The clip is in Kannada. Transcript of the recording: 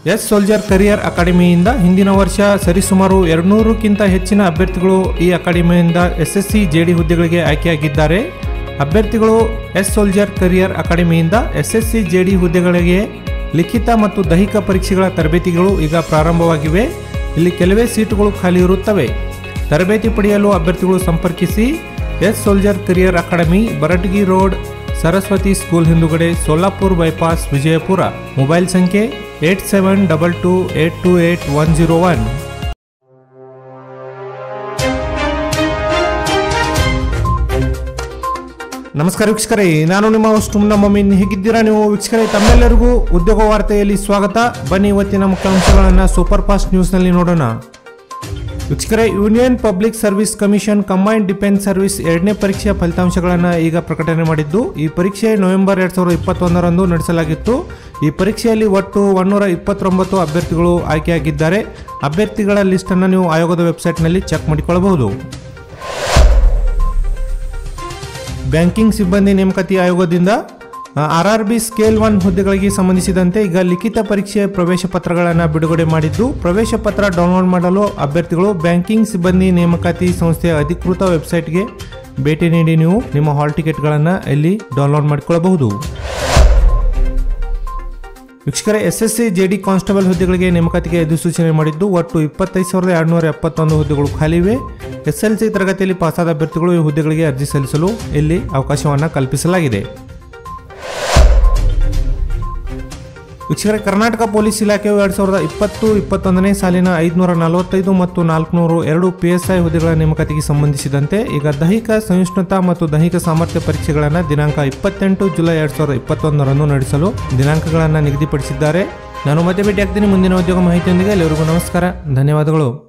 ಎಸ್ ಸೋಲ್ಜರ್ ಕರಿಯರ್ ಅಕಾಡೆಮಿಯಿಂದ ಹಿಂದಿನ ವರ್ಷ ಸರಿಸುಮಾರು ಎರಡ್ನೂರಕ್ಕಿಂತ ಹೆಚ್ಚಿನ ಅಭ್ಯರ್ಥಿಗಳು ಈ ಅಕಾಡೆಮಿಯಿಂದ ಎಸ್ಎಸ್ಸಿ ಜೆಡಿ ಹುದ್ದೆಗಳಿಗೆ ಆಯ್ಕೆಯಾಗಿದ್ದಾರೆ ಅಭ್ಯರ್ಥಿಗಳು ಎಸ್ ಸೋಲ್ಜರ್ ಕರಿಯರ್ ಅಕಾಡೆಮಿಯಿಂದ ಎಸ್ಎಸ್ಸಿ ಜೆಡಿ ಹುದ್ದೆಗಳಿಗೆ ಲಿಖಿತ ಮತ್ತು ದೈಹಿಕ ಪರೀಕ್ಷೆಗಳ ತರಬೇತಿಗಳು ಈಗ ಪ್ರಾರಂಭವಾಗಿವೆ ಇಲ್ಲಿ ಕೆಲವೇ ಸೀಟುಗಳು ಖಾಲಿ ಇರುತ್ತವೆ ತರಬೇತಿ ಪಡೆಯಲು ಅಭ್ಯರ್ಥಿಗಳು ಸಂಪರ್ಕಿಸಿ S soldier career academy Baratagi road Saraswati school ಹಿಂದುಗಡೆ ಸೋಲಾಪುರ್ ಬೈಪಾಸ್ ವಿಜಯಪುರ ಮೊಬೈಲ್ ಸಂಖ್ಯೆ eight seven double two eight two eight one zero one ನಮಸ್ಕಾರ ವೀಕ್ಷಕರೇ ನಾನು ನಿಮ್ಮ ಹೋಸ್ಟ್ ಮಮ್ಮಿನ್ ಹೇಗಿದ್ದೀರಾ ನೀವು ವೀಕ್ಷಕರೇ ತಮ್ಮೆಲ್ಲರಿಗೂ ಉದ್ಯೋಗ ವಾರ್ತೆಯಲ್ಲಿ ಸ್ವಾಗತ ಬನ್ನಿ ಇವತ್ತಿನ ಮುಖ್ಯಾಂಶಗಳನ್ನು ಸೂಪರ್ ಫಾಸ್ಟ್ ನ್ಯೂಸ್ನಲ್ಲಿ ನೋಡೋಣ ವೀಕ್ಷಕರೇ union public service commission combined defence service ಎರಡನೇ ಪರೀಕ್ಷೆಯ ಫಲಿತಾಂಶಗಳನ್ನು ಈಗ ಪ್ರಕಟಣೆ ಮಾಡಿದ್ದು ಈ ಪರೀಕ್ಷೆ ನವೆಂಬರ್ ಎರಡ್ ಸಾವಿರದ ಇಪ್ಪತ್ತೊಂದರಂದು ನಡೆಸಲಾಗಿತ್ತು ಈ ಪರೀಕ್ಷೆಯಲ್ಲಿ ಒಟ್ಟು ಒನ್ನೂರ ಇಪ್ಪತ್ತೊಂಬತ್ತು ಅಭ್ಯರ್ಥಿಗಳು ಆಯ್ಕೆಯಾಗಿದ್ದಾರೆ ಅಭ್ಯರ್ಥಿಗಳ ಲಿಸ್ಟನ್ನು ನೀವು ಆಯೋಗದ ವೆಬ್ಸೈಟ್ನಲ್ಲಿ ಚೆಕ್ ಮಾಡಿಕೊಳ್ಳಬಹುದು ಬ್ಯಾಂಕಿಂಗ್ ಸಿಬ್ಬಂದಿ ನೇಮಕಾತಿ ಆಯೋಗದಿಂದ R R B scale one ಹುದ್ದೆಗಳಿಗೆ ಸಂಬಂಧಿಸಿದಂತೆ ಈಗ ಲಿಖಿತ ಪರೀಕ್ಷೆಯ ಪ್ರವೇಶ ಪತ್ರಗಳನ್ನು ಬಿಡುಗಡೆ ಮಾಡಿದ್ದು ಪ್ರವೇಶ ಪತ್ರ ಡೌನ್ಲೋಡ್ ಮಾಡಲು ಅಭ್ಯರ್ಥಿಗಳು ಬ್ಯಾಂಕಿಂಗ್ ಸಿಬ್ಬಂದಿ ನೇಮಕಾತಿ ಸಂಸ್ಥೆಯ ಅಧಿಕೃತ ವೆಬ್ಸೈಟ್ಗೆ ಭೇಟಿ ನೀಡಿ ನೀವು ನಿಮ್ಮ ಹಾಲ್ ಟಿಕೆಟ್ಗಳನ್ನು ಇಲ್ಲಿ ಡೌನ್ಲೋಡ್ ಮಾಡಿಕೊಳ್ಳಬಹುದು ವೀಕ್ಷಕರ S S C G D constable ಹುದ್ದೆಗಳಿಗೆ ನೇಮಕಾತಿಗೆ ಅಧಿಸೂಚನೆ ಮಾಡಿದ್ದು ಒಟ್ಟು ಇಪ್ಪತ್ತೈದು ಸಾವಿರದ ಎರಡುನೂರ ಎಪ್ಪತ್ತೊಂದು ಹುದ್ದೆಗಳು ಖಾಲಿವೆ ಎಸ್ ಎಲ್ ಸಿ ತರಗತಿಯಲ್ಲಿ ಪಾಸಾದ ಅಭ್ಯರ್ಥಿಗಳು ಈ ಹುದ್ದೆಗಳಿಗೆ ಅರ್ಜಿ ಸಲ್ಲಿಸಲು ಇಲ್ಲಿ ಅವಕಾಶವನ್ನು ಕಲ್ಪಿಸಲಾಗಿದೆ ವೀಕ್ಷಕರೇ ಕರ್ನಾಟಕ ಪೊಲೀಸ್ ಇಲಾಖೆಯು ಎರಡು ಸಾವಿರದ ಇಪ್ಪತ್ತು ಇಪ್ಪತ್ತೊಂದನೇ ಸಾಲಿನ ಐದುನೂರ ನಲವತ್ತೈದು ಮತ್ತು ನಾಲ್ಕುನೂರು ಎರಡು ಪಿ ಎಸ್ ಐ ಹುದ್ದೆಗಳ ನೇಮಕಾತಿಗೆ ಸಂಬಂಧಿಸಿದಂತೆ ಈಗ ದೈಹಿಕ ಸಹಿಷ್ಣುತಾ ಮತ್ತು ದೈಹಿಕ ಸಾಮರ್ಥ್ಯ ಪರೀಕ್ಷೆಗಳನ್ನು ದಿನಾಂಕ ಇಪ್ಪತ್ತೆಂಟು ಜುಲೈ ಎರಡು ಸಾವಿರದ ಇಪ್ಪತ್ತೊಂದರಂದು ನಡೆಸಲು ದಿನಾಂಕಗಳನ್ನು ನಿಗದಿಪಡಿಸಿದ್ದಾರೆ ನಾನು ಮತ್ತೆ ಭೇಟಿ ಆಗ್ತೀನಿ ಮುಂದಿನ ಉದ್ಯೋಗ ಮಾಹಿತಿಯೊಂದಿಗೆ ಎಲ್ಲರಿಗೂ ನಮಸ್ಕಾರ ಧನ್ಯವಾದಗಳು